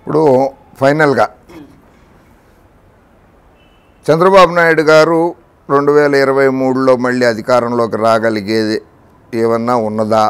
ఇప్పుడు ఫైనల్గా చంద్రబాబు నాయుడు గారు రెండు వేల ఇరవై మూడులో మళ్ళీ అధికారంలోకి రాగలిగేది ఏమన్నా ఉన్నదా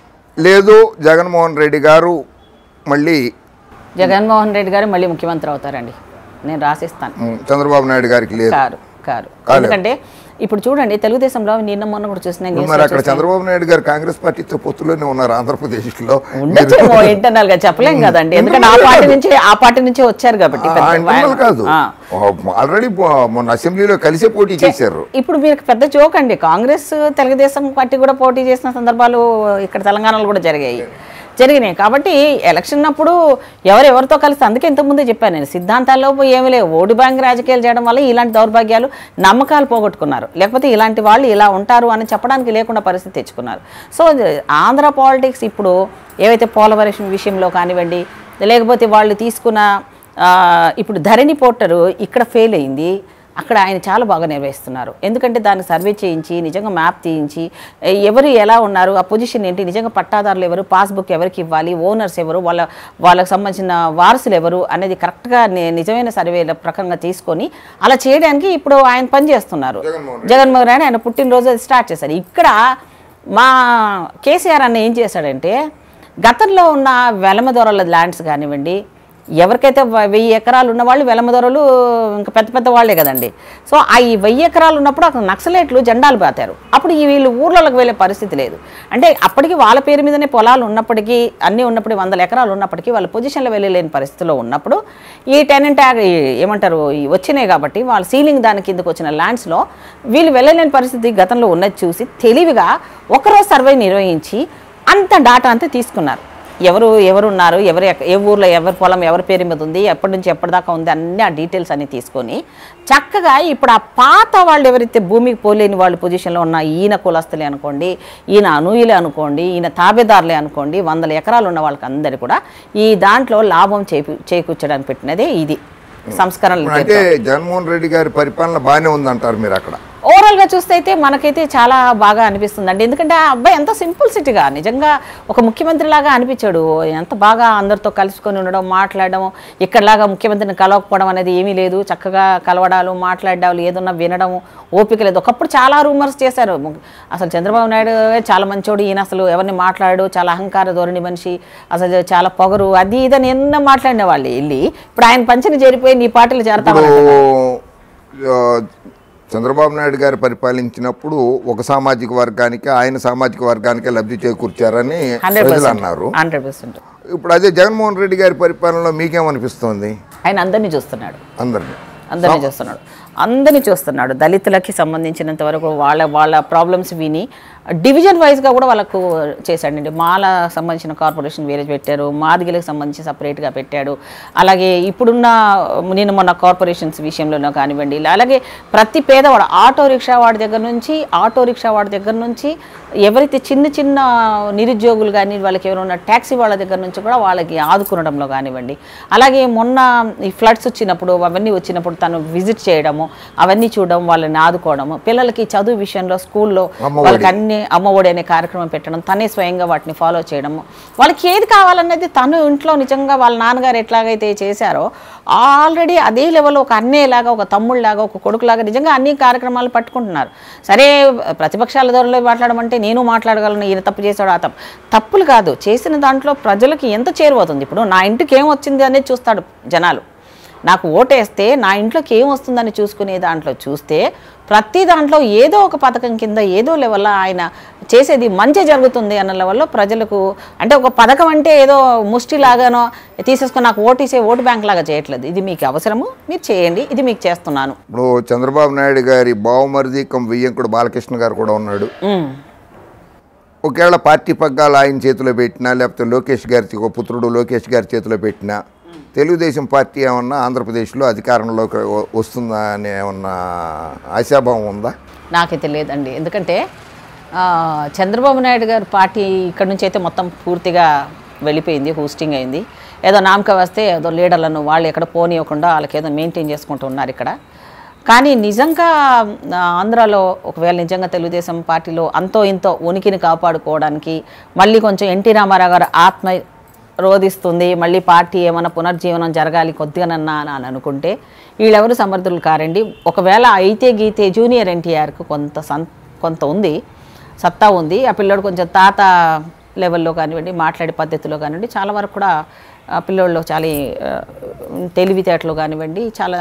లేదు జగన్మోహన్ రెడ్డి గారు మళ్ళీ జగన్మోహన్ రెడ్డి గారు మళ్ళీ ముఖ్యమంత్రి అవుతారండి నేను రాసిస్తాను మ్, చంద్రబాబు నాయుడు గారికి లేదు కారు కారు కాలేదు. ఎందుకంటే ఇప్పుడు చూడండి తెలుగుదేశంలో నిన్న మొన్న కూడా చూసిన ఇప్పుడు news మరి లో అక్కడ చూస్తే- చంద్రబాబు నాయుడు గారు కాంగ్రెస్ పార్టీతో పొత్తులోనే ఉన్నారు ఆంధ్రప్రదేశ్లో ఉండొచ్చేమో ఇంటర్నల్ గా చెప్పలేం కదండి ఎందుకంటే ఆ పార్టీ నుంచి ఆ పార్టీ నుంచే వచ్చారు కాబట్టి పెద్ద ఇంటర్నల్ కాదు ఆ. ఆల్రెడీ మొన్న అసెంబ్లీలో కలిసే పోటీ చేశారు ఇప్పుడు మీకు పెద్ద జోక్ అండి కాంగ్రెస్ తెలుగుదేశం పార్టీ కూడా పోటీ చేసిన సందర్భాలు ఇక్కడ తెలంగాణలో కూడా జరిగాయి జరిగినాయి కాబట్టి ఎలక్షన్ అప్పుడు ఎవరు ఎవరితో కలిసి అందుకే ఇంతకుముందే చెప్పాను నేను సిద్ధాంతాల్లో ఏమీ లేవు ఓటు బ్యాంక్ రాజకీయాలు చేయడం వల్ల ఇలాంటి దౌర్భాగ్యాలు నమ్మకాలు పోగొట్టుకున్నారు లేకపోతే ఇలాంటి వాళ్ళు ఇలా ఉంటారు అని చెప్పడానికి లేకుండా పరిస్థితి తెచ్చుకున్నారు సో ఆంధ్ర పాలిటిక్స్ ఇప్పుడు ఏవైతే పోలవరం విషయంలో కానివ్వండి లేకపోతే వాళ్ళు తీసుకున్న ఆ, ఇప్పుడు ధరణి పోర్టరు ఇక్కడ ఫెయిల్ అయింది అక్కడ ఆయన చాలా బాగా నిర్వహిస్తున్నారు ఎందుకంటే దాన్ని సర్వే చేయించి నిజంగా మ్యాప్ తీయించి ఏ, ఎవరు ఎలా ఉన్నారు ఆ పొజిషన్ ఏంటి నిజంగా పట్టాదారులు ఎవరు పాస్బుక్ ఎవరికి ఇవ్వాలి ఓనర్స్ ఎవరు వాళ్ళ వాళ్ళకి సంబంధించిన వారసులు ఎవరు అనేది కరెక్ట్గా ని- నిజమైన సర్వేల ప్రకారంగా తీసుకొని అలా చేయడానికి ఇప్పుడు ఆయన పనిచేస్తున్నారు జగన్మోహన్ జగన్మోహన్ రెడ్డి ఆయన పుట్టినరోజు అది స్టార్ట్ చేశారు ఇక్కడ మా కేసీఆర్ అన్న ఏం చేశాడంటే గతంలో ఉన్న వెలమ దొరల ల్యాండ్స్ కానివ్వండి ఎవరికైతే వ- వెయ్యి ఎకరాలు ఉన్న వాళ్ళు వెలమ దొరలు ఇంకా పెద్ద పెద్ద వాళ్ళే కదండి సో ఆ ఈ వెయ్యి ఎకరాలు ఉన్నప్పుడు అక్కడ నక్సలైట్లు జెండాలు పాతారు అప్పుడు ఈ వీళ్ళు ఊర్లలోకి వెళ్ళే పరిస్థితి లేదు అంటే అప్పటికి వాళ్ళ పేరు మీదనే పొలాలు ఉన్నప్పటికీ అన్నీ ఉన్నప్పుడు వందల ఎకరాలు ఉన్నప్పటికీ వాళ్ళ పొజిషన్లో వెళ్ళలేని పరిస్థితిలో ఉన్నప్పుడు ఈ టెనెంట్ యాగ్ ఈ ఏమంటారు ఈ వచ్చినాయి కాబట్టి వాళ్ళ సీలింగ్ దాని కిందకు వచ్చిన ల్యాండ్స్లో వీళ్ళు వెళ్ళలేని పరిస్థితి గతంలో ఉన్నది చూసి తెలివిగా ఒకరోజు సర్వే నిర్వహించి అంత డాటా అంతా తీసుకున్నారు ఎవరు ఎవరు ఉన్నారు ఎవరు ఎక్క- ఏ ఊర్లో ఎవరి పొలం ఎవరి పేరు మీద ఉంది ఎప్పటి నుంచి ఎప్పటిదాకా ఉంది అన్ని ఆ డీటెయిల్స్ అన్ని తీసుకొని చక్కగా ఇప్పుడు ఆ పాత వాళ్ళు ఎవరైతే భూమికి పోలేని వాళ్ళ పొజిషన్లో ఉన్న ఈయన కులస్తులే అనుకోండి ఈయన అనూయులే అనుకోండి ఈయన తాబేదారులే అనుకోండి వందల ఎకరాలు ఉన్న వాళ్ళకి అందరు కూడా ఈ దాంట్లో లాభం చేకూ చేకూర్చడానికి పెట్టినదే ఇది సంస్కరణలు ఇప్పుడు అంటే జగన్మోహన్ రెడ్డి గారి పరిపాలన బాగానే ఉందంటారు మీరు అక్కడ ఓవరాల్గా చూస్తే అయితే మనకైతే చాలా బాగా అనిపిస్తుంది అండి ఎందుకంటే ఆ అబ్బాయి ఎంత సింపుల్ సిటీగా నిజంగా ఒక ముఖ్యమంత్రి లాగా అనిపించాడు ఎంత బాగా అందరితో కలుసుకొని ఉండడం మాట్లాడడం ఇక్కడలాగా ముఖ్యమంత్రిని కలవకపోవడం అనేది ఏమీ లేదు చక్కగా కలవడాలు మాట్లాడాలు ఏదన్నా వినడం ఓపిక లేదు ఒకప్పుడు చాలా రూమర్స్ చేశారు అసలు చంద్రబాబు నాయుడు చాలా మంచోడు ఈయన అసలు ఎవరిని మాట్లాడు చాలా అహంకార ధోరణి మనిషి అసలు చాలా పొగరు అది ఇదని ఎన్నో మాట్లాడిన వాళ్ళు వెళ్ళి ఇప్పుడు ఆయన పంచని చేరిపోయి నీ పార్టీలు ఇప్పుడు చేరతామని ఆ, చంద్రబాబు నాయుడు గారు పరిపాలించినప్పుడు ఒక సామాజిక వర్గానికి ఆయన సామాజిక వర్గానికి లబ్ధి చేకూర్చారని హండ్రెడ్ ప్రజలు పర్సెంట్ అన్నారు హండ్రెడ్ పర్సెంట్ ఇప్పుడు అదే జగన్మోహన్ రెడ్డి గారి పరిపాలనలో మీకేమనిపిస్తుంది ఆయన అందరినీ చూస్తున్నాడు అందరినీ అందరినీ చూస్తున్నాడు అందరినీ చూస్తున్నాడు దళితులకి సంబంధించినంత వరకు వాళ్ళ వాళ్ళ ప్రాబ్లమ్స్ విని డివిజన్ వైజ్గా కూడా వాళ్ళకు చేశాడండి మాల సంబంధించిన కార్పొరేషన్ వేరే పెట్టారు మాదిగలకు సంబంధించి సపరేట్గా పెట్టాడు అలాగే ఇప్పుడున్న నేను మొన్న కార్పొరేషన్స్ విషయంలోనూ కానివ్వండి ఇలా అలాగే ప్రతి పేదవాడు ఆటో రిక్షా వాడి దగ్గర నుంచి ఆటో రిక్షా వాడి దగ్గర నుంచి ఎవరైతే చిన్న చిన్న నిరుద్యోగులు కానీ వాళ్ళకి ఎవరైనా ట్యాక్సీ వాళ్ళ దగ్గర నుంచి కూడా వాళ్ళకి ఆదుకునడంలో కానివ్వండి అలాగే మొన్న ఈ ఫ్లడ్స్ వచ్చినప్పుడు అవన్నీ వచ్చినప్పుడు తను విజిట్ చేయడము అవన్నీ చూడడం వాళ్ళని ఆదుకోవడము పిల్లలకి చదువు విషయంలో స్కూల్లో అమ్మఒడి. వాళ్ళకి అన్ని అమ్మఒడి అనే కార్యక్రమం పెట్టడం తనే స్వయంగా వాటిని ఫాలో చేయడము వాళ్ళకి ఏది కావాలన్నది తను ఇంట్లో నిజంగా వాళ్ళ నాన్నగారు ఎట్లాగైతే చేశారో ఆల్రెడీ అదే లెవెల్లో ఒక అన్నయ్యలాగా ఒక తమ్ముళ్ళలాగా ఒక కొడుకులాగా నిజంగా అన్ని కార్యక్రమాలు పట్టుకుంటున్నారు సరే ప్రతిపక్షాల ధోరణిలో మాట్లాడమంటే నేను మాట్లాడగలను ఈయన తప్పు చేశాడు ఆ తప్పు తప్పులు కాదు చేసిన దాంట్లో ప్రజలకి ఎంత చేరువవుతుంది ఇప్పుడు నా ఇంటికి ఏం వచ్చింది అనేది చూస్తాడు జనాలు నాకు ఓటేస్తే నా ఇంట్లోకి ఏం వస్తుందని చూసుకునే దాంట్లో చూస్తే ప్రతి దాంట్లో ఏదో ఒక పథకం కింద ఏదో లెవెల్లో ఆయన చేసేది మంచి జరుగుతుంది అన్న లెవెల్లో ప్రజలకు అంటే ఒక పథకం అంటే ఏదో ముష్టిలాగానో తీసేసుకొని నాకు ఓటేసే ఓటు బ్యాంక్ లాగా చేయట్లేదు ఇది మీకు అవసరము మీరు చేయండి ఇది మీకు చేస్తున్నాను ఇప్పుడు చంద్రబాబు నాయుడు గారి బావమరిది కం వియ్యంకుడు బాలకృష్ణ గారు కూడా ఉన్నాడు ఉమ్. ఒకవేళ పార్టీ పగ్గాలు ఆయన చేతిలో పెట్టినా లేకపోతే లోకేష్ గారి ఒక పుత్రుడు లోకేష్ గారి చేతిలో పెట్టినా తెలుగుదేశం పార్టీ ఏమన్నా ఆంధ్రప్రదేశ్లో అధికారంలోకి వ- వస్తుందా అనే ఏమన్నా ఆశాభావం ఉందా నాకైతే లేదండి ఎందుకంటే ఆ, చంద్రబాబు నాయుడు గారు పార్టీ ఇక్కడ నుంచి అయితే మొత్తం పూర్తిగా వెళ్ళిపోయింది హోస్టింగ్ అయింది ఏదో నామక వస్తే ఏదో లీడర్లను వాళ్ళు ఎక్కడ పోనీయకుండా వాళ్ళకి ఏదో మెయింటైన్ చేసుకుంటూ ఉన్నారు ఇక్కడ కానీ నిజంగా ఆ, ఆంధ్రాలో ఒకవేళ నిజంగా తెలుగుదేశం పార్టీలో అంతో ఇంతో ఉనికిని కాపాడుకోవడానికి మళ్ళీ కొంచెం ఎన్టీ రామారావు గారు ఆత్మ రోధిస్తుంది మళ్ళీ పార్టీ ఏమైనా పునర్జీవనం జరగాలి కొద్దిగానన్నా అని అని అనుకుంటే వీళ్ళెవరు సమర్థులు కారండి ఒకవేళ అయితే గీతే జూనియర్ ఎన్టీఆర్కు కొంత సం కొంత ఉంది సత్తా ఉంది ఆ పిల్లోడు కొంచెం తాత లెవెల్లో కానివ్వండి మాట్లాడే పద్ధతిలో కానివ్వండి చాలా వరకు కూడా ఆ పిల్లోళ్ళు చాలా ఆ, తెలివితేటలు కానివ్వండి చాలా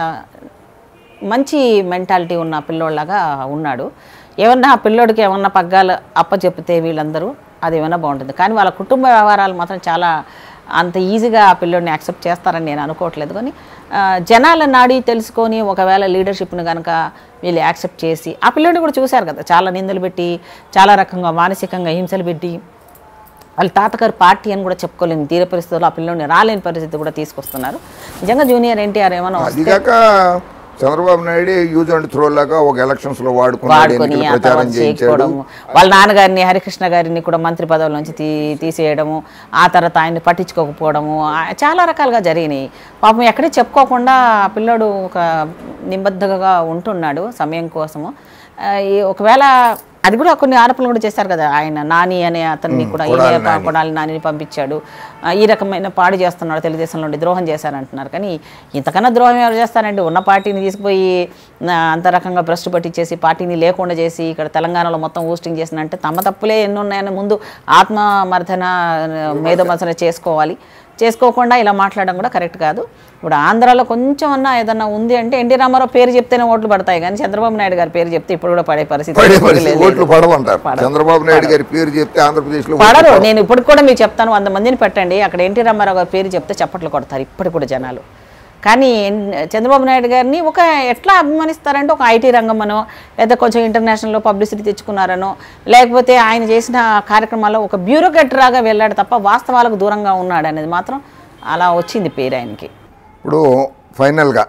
మంచి మెంటాలిటీ ఉన్న పిల్లోళ్ళగా ఉన్నాడు ఏమన్నా ఆ పిల్లోడికి ఏమన్నా పగ్గాలు అప్పచెప్పితే వీళ్ళందరూ అది ఏమైనా బాగుంటుంది కానీ వాళ్ళ కుటుంబ వ్యవహారాలు మాత్రం చాలా అంత ఈజీగా ఆ పిల్లోడిని యాక్సెప్ట్ చేస్తారని నేను అనుకోవట్లేదు కానీ ఆ, జనాల నాడి తెలుసుకొని ఒకవేళ లీడర్షిప్ను కనుక వీళ్ళు యాక్సెప్ట్ చేసి ఆ పిల్లోడిని కూడా చూశారు కదా చాలా నిందలు పెట్టి చాలా రకంగా మానసికంగా హింసలు పెట్టి వాళ్ళ తాతగారు పార్టీ అని కూడా చెప్పుకోలేని తీర పరిస్థితుల్లో ఆ పిల్లోడిని రాలేని పరిస్థితి కూడా తీసుకొస్తున్నారు నిజంగా జూనియర్ ఎన్టీఆర్ ఏమైనా అది కాక Chandrababu Naidu use and throw లాగా ఒక ఎలక్షన్స్ లో వాడుకున్నాడు వాడుకొని ఎన్నికల ఆ ప్రచారం తర్వాత చేయించాడు చేయకపోవడము వాళ్ళ నాన్నగారిని హరికృష్ణ గారిని కూడా మంత్రి పదవుల నుంచి తీ తీసేయడము ఆ తర్వాత ఆయన్ని పట్టించుకోకపోవడము ఆ- చాలా రకాలుగా జరిగినాయి పాపం ఎక్కడే చెప్పుకోకుండా ఆ పిల్లోడు ఒక నిబద్ధగా ఉంటున్నాడు సమయం కోసము ఆ, ఈ ఒకవేళ అది కూడా కొన్ని ఆరోపణలు కూడా చేశారు కదా ఆయన నాని అనే అతన్ని కూడా కొడాలి ఈయన పా- కొడాలి నానిని పంపించాడు ఆ, ఈ రకమైన పాడు చేస్తున్నాడు తెలుగుదేశం నుండి ద్రోహం చేశారంటున్నారు కానీ ఇంతకన్నా ద్రోహం ఎవరు చేస్తారండి ఉన్న పార్టీని తీసుకుపోయి ఆ, అంత రకంగా భ్రష్టు పట్టించేసి పార్టీని లేకుండా చేసి ఇక్కడ తెలంగాణలో మొత్తం హోస్టింగ్ చేసిన అంటే తమ తప్పులే ఎన్ని ఉన్నాయని ముందు ఆత్మమర్దన మేధోమర్దన చేసుకోవాలి చేసుకోకుండా ఇలా మాట్లాడడం కూడా కరెక్ట్ కాదు ఇప్పుడు ఆంధ్రాలో కొంచెం అన్నా ఏదన్నా ఉంది అంటే ఎన్టీ రామారావు పేరు చెప్తేనే ఓట్లు పడతాయి కానీ చంద్రబాబు నాయుడు గారి పేరు చెప్తే ఇప్పుడు కూడా పడే పరిస్థితి పడే లేదు. పరిస్థితి ఓట్లు పడవంటారు చంద్రబాబు నాయుడు గారి పేరు చెప్తే ఆంధ్రప్రదేశ్ లో పడరు నేను ఇప్పుడు కూడా మీకు చెప్తాను వంద మందిని పెట్టండి అక్కడ ఎన్టీ రామారావు గారి పేరు చెప్తే చప్పట్లు కొడతారు ఇప్పుడు కూడా జనాలు కానీ ఎన్- చంద్రబాబు నాయుడు గారిని ఒక ఎట్లా అభిమానిస్తారంటే ఒక ఐటీ రంగమనో లేదా కొంచెం ఇంటర్నేషనల్లో పబ్లిసిటీ తెచ్చుకున్నారనో లేకపోతే ఆయన చేసిన కార్యక్రమాల్లో ఒక బ్యూరోక్రట్ రాగా వెళ్ళాడు తప్ప వాస్తవాలకు దూరంగా ఉన్నాడు అనేది మాత్రం అలా వచ్చింది పేరు ఆయనకి ఇప్పుడు ఫైనల్గా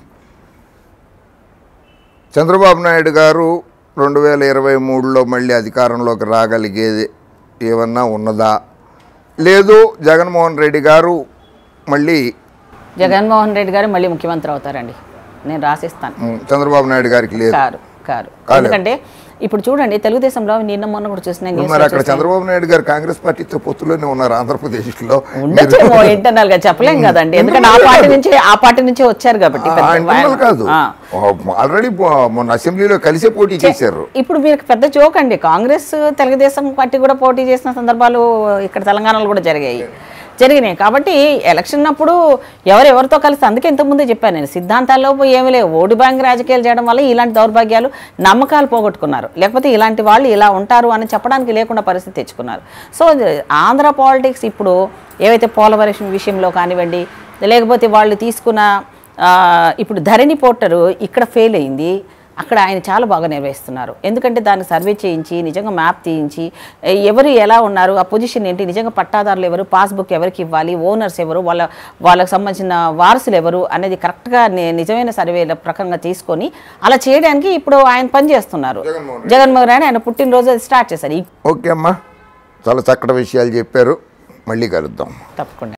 చంద్రబాబు నాయుడు గారు రెండు వేల ఇరవై మూడులో మళ్ళీ అధికారంలోకి రాగలిగేది ఏమన్నా ఉన్నదా లేదు జగన్మోహన్ రెడ్డి గారు మళ్ళీ జగన్మోహన్ రెడ్డి గారు మళ్ళీ ముఖ్యమంత్రి అవుతారండి నేను రాసిస్తాను మ్, చంద్రబాబు నాయుడు గారికి లేదు కారు కారు ఎందుకంటే ఇప్పుడు చూడండి తెలుగుదేశంలో నిన్న మొన్న కూడా చూసిన ఇప్పుడు న్యూస్ మరి అక్కడ చంద్రబాబు నాయుడు గారు కాంగ్రెస్ పార్టీతో పొత్తులోనే ఉన్నారు ఆంధ్రప్రదేశ్లో ఉండొచ్చేమో ఇంటర్నల్ గా చెప్పలేం కదండి ఎందుకంటే ఆ పార్టీ నుంచి ఆ పార్టీ నుంచే వచ్చారు కాబట్టి పెద్ద ఇంటర్నల్ కాదు ఆ. ఆల్రెడీ మొన్న అసెంబ్లీలో కలిసే పోటీ చేశారు ఇప్పుడు మీరు పెద్ద జోక్ అండి కాంగ్రెస్ తెలుగుదేశం పార్టీ కూడా పోటీ చేసిన సందర్భాలు ఇక్కడ తెలంగాణలో కూడా జరిగాయి జరిగినాయి కాబట్టి ఎలక్షన్ అప్పుడు ఎవరు ఎవరితో కలిసి అందుకే ఇంతకుముందే చెప్పాను నేను సిద్ధాంతాల్లో ఏమీ లేవు ఓటు బ్యాంక్ రాజకీయాలు చేయడం వల్ల ఇలాంటి దౌర్భాగ్యాలు నమ్మకాలు పోగొట్టుకున్నారు లేకపోతే ఇలాంటి వాళ్ళు ఇలా ఉంటారు అని చెప్పడానికి లేకుండా పరిస్థితి తెచ్చుకున్నారు సో ఆంధ్ర పాలిటిక్స్ ఇప్పుడు ఏవైతే పోలవరం విషయంలో కానివ్వండి లేకపోతే వాళ్ళు తీసుకున్న ఆ, ఇప్పుడు ధరణి పోర్టరు ఇక్కడ ఫెయిల్ అయింది అక్కడ ఆయన చాలా బాగా నిర్వహిస్తున్నారు ఎందుకంటే దాన్ని సర్వే చేయించి నిజంగా మ్యాప్ తీయించి ఏ, ఎవరు ఎలా ఉన్నారు ఆ పొజిషన్ ఏంటి నిజంగా పట్టాదారులు ఎవరు పాస్బుక్ ఎవరికి ఇవ్వాలి ఓనర్స్ ఎవరు వాళ్ళ వాళ్ళకి సంబంధించిన వారసులు ఎవరు అనేది కరెక్ట్గా ని- నిజమైన సర్వేల ప్రకారంగా తీసుకొని అలా చేయడానికి ఇప్పుడు ఆయన పనిచేస్తున్నారు జగన్మోహన్ రెడ్డి ఆయన పుట్టినరోజు అది స్టార్ట్ చేశారు ఈ- ఓకే అమ్మా చాలా చక్కటి విషయాలు చెప్పారు మళ్ళీ కలుద్దాం తప్పకుండా